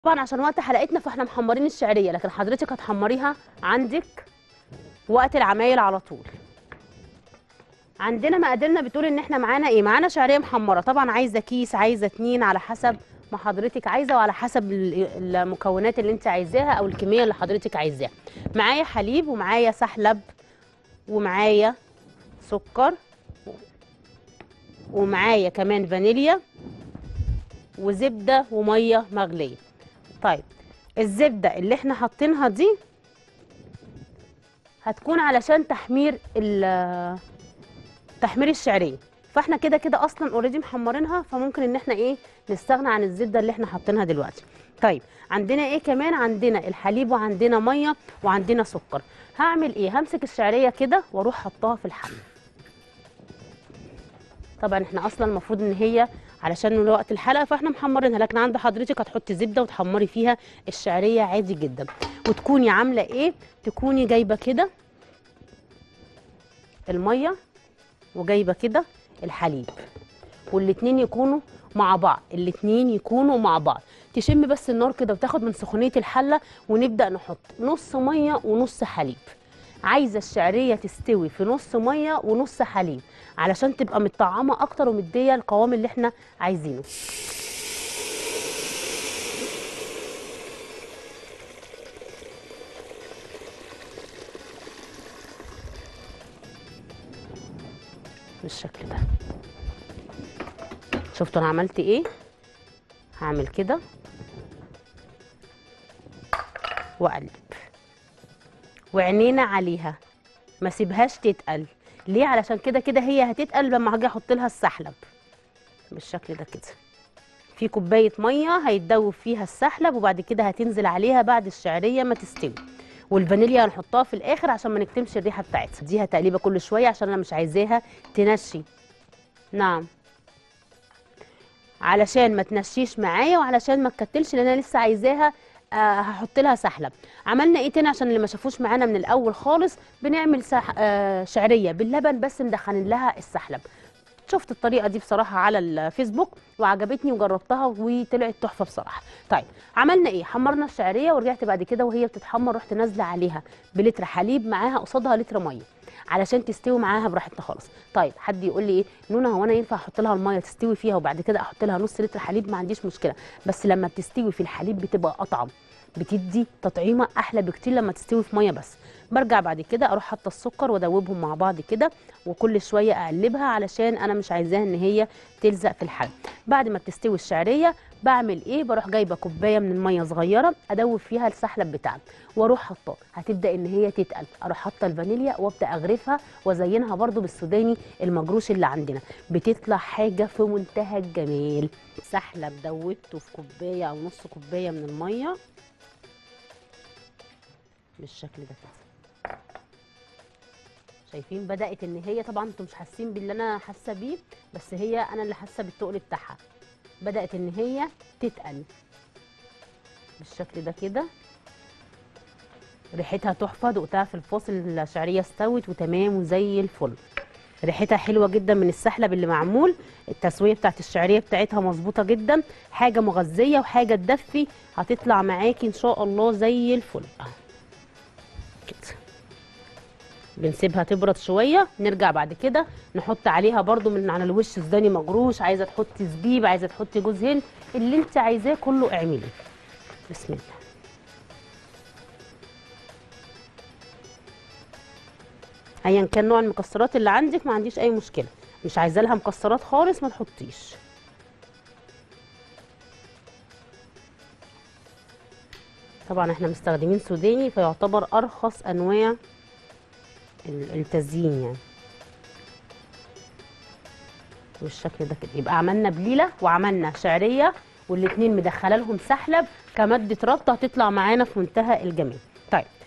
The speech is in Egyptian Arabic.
طبعا عشان وقت حلقتنا فاحنا محمرين الشعريه لكن حضرتك هتحمريها عندك وقت العمايل على طول عندنا مقاديرنا بتقول ان احنا معانا ايه معانا شعريه محمره طبعا عايزه كيس عايزه اتنين على حسب ما حضرتك عايزه وعلى حسب ال- المكونات اللي انت عايزاها او الكميه اللي حضرتك عايزاها معايا حليب ومعايا سحلب ومعايا سكر ومعايا كمان فانيليا وزبده وميه مغليه طيب الزبده اللي احنا حاطينها دي هتكون علشان تحمير ال- تحمير الشعريه فاحنا كده كده اصلا اوريدي محمرينها فممكن ان احنا ايه نستغنى عن الزبده اللي احنا حاطينها دلوقتي طيب عندنا ايه كمان عندنا الحليب وعندنا ميه وعندنا سكر هعمل ايه همسك الشعريه كده واروح حطها في الحله طبعا احنا اصلا المفروض ان هي علشان وقت الحلقه فاحنا محمرينها لكن عند حضرتك هتحطي زبده وتحمري فيها الشعريه عادي جدا وتكوني عامله ايه تكوني جايبه كده الميه وجايبه كده الحليب والاتنين يكونوا مع بعض الاتنين يكونوا مع بعض تشم بس النار كده وتاخد من سخونيه الحله ونبدا نحط نص ميه ونص حليب عايزه الشعريه تستوي في نص ميه ونص حليب علشان تبقى متطعمه اكتر ومديه القوام اللي احنا عايزينه بالشكل ده شفتوا انا عملت ايه هعمل كده واقلب وعينينا عليها ما سيبهاش تتقل ليه علشان كده كده هي هتتقل لما هاجي احط لها السحلب بالشكل ده كده في كوبايه ميه هيتدوب فيها السحلب وبعد كده هتنزل عليها بعد الشعريه ما تستوي والفانيليا هنحطها في الاخر عشان ما نكتمش الريحه بتاعتها ديها تقليبه كل شويه عشان انا مش عايزاها تنشي نعم علشان ما تنشيش معايا وعلشان ما تكتلش لان انا لسه عايزاها آه هحط لها سحلب عملنا ايه تاني عشان اللي ما شافوش معانا من الاول خالص بنعمل سح... آه شعريه باللبن بس مدخلين لها السحلب شفت الطريقه دي بصراحه على الفيسبوك وعجبتني وجربتها وطلعت تحفه بصراحه طيب عملنا ايه حمرنا الشعريه ورجعت بعد كده وهي بتتحمر رحت نازله عليها بلتر حليب معاها قصادها لتر ميه علشان تستوي معاها براحتها خالص طيب حد يقول لي ايه نونا هو انا ينفع احط لها الميه تستوي فيها وبعد كده احط لها نص لتر حليب ما عنديش مشكله بس لما بتستوي في الحليب بتبقى اطعم بتدي تطعيمه احلى بكتير لما تستوي في ميه بس برجع بعد كده اروح حاطه السكر وادوبهم مع بعض كده وكل شويه اقلبها علشان انا مش عايزاها ان هي تلزق في الحلة بعد ما بتستوي الشعريه بعمل ايه بروح جايبه كوبايه من الميه صغيره ادوب فيها السحلب بتاعنا واروح حاطاه هتبدا ان هي تتقل اروح حاطه الفانيليا وابدا اغرفها وازينها برده بالسوداني المجروش اللي عندنا بتطلع حاجه في منتهى الجمال سحلب دوبته في كوبايه او نص كوبايه من الميه بالشكل ده كده شايفين بدات ان هي طبعا انتم مش حاسين باللي انا حاسه بيه بس هي انا اللي حاسه بالتقل بتاعها بدات ان هي تتقل بالشكل ده كده ريحتها تحفه دقتها في الفاصل الشعريه استوت وتمام وزي الفل ريحتها حلوه جدا من السحلب اللي معمول التسويه بتاعت الشعريه بتاعتها مظبوطه جدا حاجه مغذيه وحاجه تدفي هتطلع معاكي ان شاء الله زي الفل اهو كده بنسيبها تبرد شويه نرجع بعد كده نحط عليها برده من على الوش سوداني مجروش عايزه تحطي زبيب عايزه تحطي جوز هند اللي انت عايزاه كله اعمليه بسم الله ايا كان نوع المكسرات اللي عندك ما عنديش اي مشكله مش عايزه لها مكسرات خالص ما تحطيش طبعا احنا مستخدمين سوداني فيعتبر ارخص انواع ال- التزيين يعني بالشكل ده كده يبقى عملنا بليله وعملنا شعريه والاتنين مدخله لهم سحلب كماده ربط هتطلع معانا في منتهى الجمال طيب